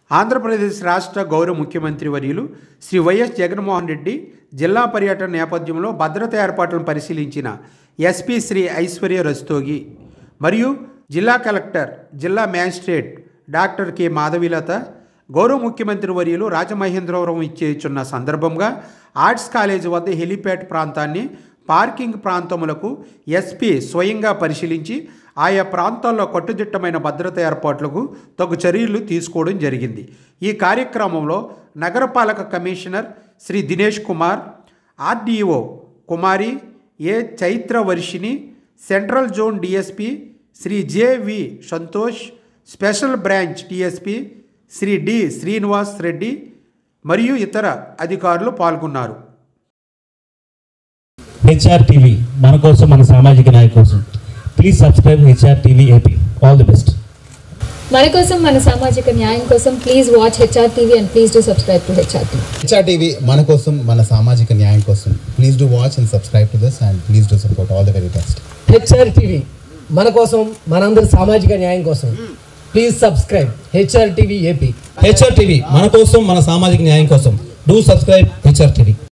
ఆంధ్రప్రదేశ్ రాష్ట్ర గౌరవ ముఖ్యమంత్రి వర్యులు శ్రీ వైఎస్ జగన్మోహన్ రెడ్డి జిల్లా పర్యటన నేపథ్యంలో భద్రతా ఏర్పాట్లను పరిశీలించిన ఎస్పీ శ్రీ ఐశ్వర్య రస్తోగి మరియు జిల్లా కలెక్టర్ జిల్లా మ్యాజిస్ట్రేట్ డాక్టర్ కె మాధవీలత గౌరవ ముఖ్యమంత్రి వర్యులు రాజమహేంద్రవరం ఇచ్చేచున్న సందర్భంగా ఆర్ట్స్ కాలేజీ వద్ద హెలిప్యాడ్ ప్రాంతాన్ని పార్కింగ్ ప్రాంతములకు ఎస్పీ స్వయంగా పరిశీలించి ఆయా ప్రాంతాల్లో కట్టుదిట్టమైన భద్రతా ఏర్పాట్లకు తగు చర్యలు తీసుకోవడం జరిగింది ఈ కార్యక్రమంలో నగరపాలక commissioner Shri Dinesh Kumar RDO Kumari A Chaitravarshini central zone DSP Shri JV Santosh special branch DSP Shri D Srinivas Reddy మరియు ఇతర అధికారులు పాల్గొన్నారు హెచ్ఆర్ టీవీ మన కోసం మన సామాజిక నాయకు కోసం please subscribe HR TV AP all the best మన కోసం మన సామాజిక న్యాయం కోసం please watch HR TV and please do subscribe to HR TV HR TV మన కోసం మన సామాజిక న్యాయం కోసం please do watch and subscribe to this and please do support all the very best HR TV మన కోసం మనందరి సామాజిక న్యాయం కోసం please subscribe HR TV AP HR TV మన కోసం మన సామాజిక న్యాయం కోసం డూ సబ్స్క్రైబ్ హెచ్ఆర్ టీవీ